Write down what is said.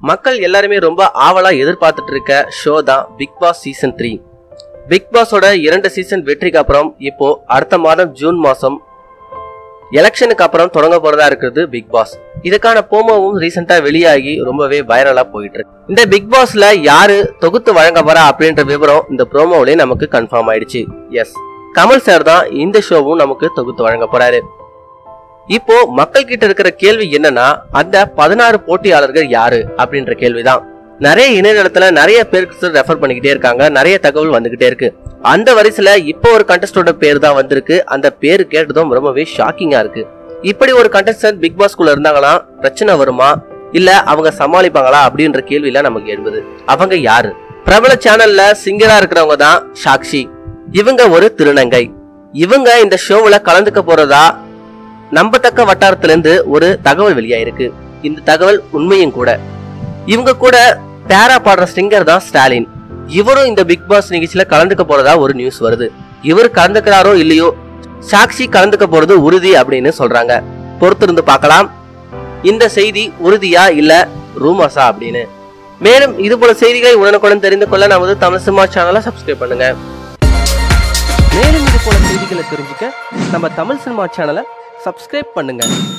மக்கள் எல்லாருமே ரொம்ப ஆவலா எதிர்பார்த்துட்டு இருக்க ஷோ தான் Bigg Boss season three Bigg பாஸோட இரண்டு சீசன் வெற்றிக்கு அப்புறம் இப்போ அடுத்த மாதம் ஜூன் மாசம் எலெக்ஷனுக்கு அப்புறம் தொடங்க போறதா இருக்கிறது பிக் பாஸ் இதுக்கான போமோவும் ரீசெண்டா வெளியாகி ரொம்பவே வைரலா போயிட்டு இருக்கு இந்த பிக் பாஸ்ல யாரு தொகுத்து வழங்க போறா அப்படின்ற விவரம் இந்த ப்ரோமோவிலே நமக்கு கன்ஃபார்ம் ஆயிடுச்சு எஸ் கமல் சார் தான் இந்த ஷோவும் நமக்கு தொகுத்து வழங்க போறாரு இப்போ மக்கள் கிட்ட இருக்கிற கேள்வி என்னன்னா அந்த பதினாறு போட்டியாளர்கள் யாரு அப்படின்ற கேள்விதான் நிறைய இணையதளத்துல நிறைய பேருக்கு ரெஃபர் பண்ணிக்கிட்டே இருக்காங்க நிறைய தகவல் வந்துகிட்டே இருக்கு அந்த வரிசையில இப்போ ஒரு கண்டஸ்டோட பேர் தான் வந்திருக்கு அந்த பேர் கேட்டதும் ரொம்பவே ஷாக்கிங்கா இருக்கு இப்படி ஒரு கண்டஸ்டன்ட் பிக் பாஸ்குள்ள இருந்தாங்கன்னா பிரச்சனை வருமா இல்ல அவங்க சமாளிப்பாங்களா அப்படின்ற கேள்வியில நமக்கு எழுது அவங்க யாரு பிரபல சேனல்ல சிங்கரா இருக்கிறவங்க தான் சாக்ஷி இவங்க ஒரு திருநங்கை இவங்க இந்த ஷோவுல கலந்துக்க போறதா நம்பத்தக்க வட்டாரத்திலிருந்து ஒரு தகவல் வெளியாயிருக்கு இந்த தகவல் உண்மையும் கூட இவங்க கூட பேரா பாடுற சிங்கர் தான் ஸ்டாலின் இவரும் இந்த பிக் பாஸ் நிகழ்ச்சியில கலந்துக்க போறதா ஒரு நியூஸ் வருது இவர் கலந்துக்கிறாரோ இல்லையோ சாக்ஷி கலந்துக்க போறது உறுதி அப்படின்னு சொல்றாங்க பொறுத்திருந்து பார்க்கலாம் இந்த செய்தி உறுதியா இல்ல ரூமர்ஸா அப்படின்னு மேலும் இது போல செய்திகளை உடனுக்குடன் தெரிந்து கொள்ள நமது தமிழ் சினிமா சேனலை சப்ஸ்கிரைப் பண்ணுங்க மேலும் இது போல செய்திகளை தெரிஞ்சுக்க நம்ம தமிழ் சினிமா சேனலை சப்ஸ்கிரைப் பண்ணுங்க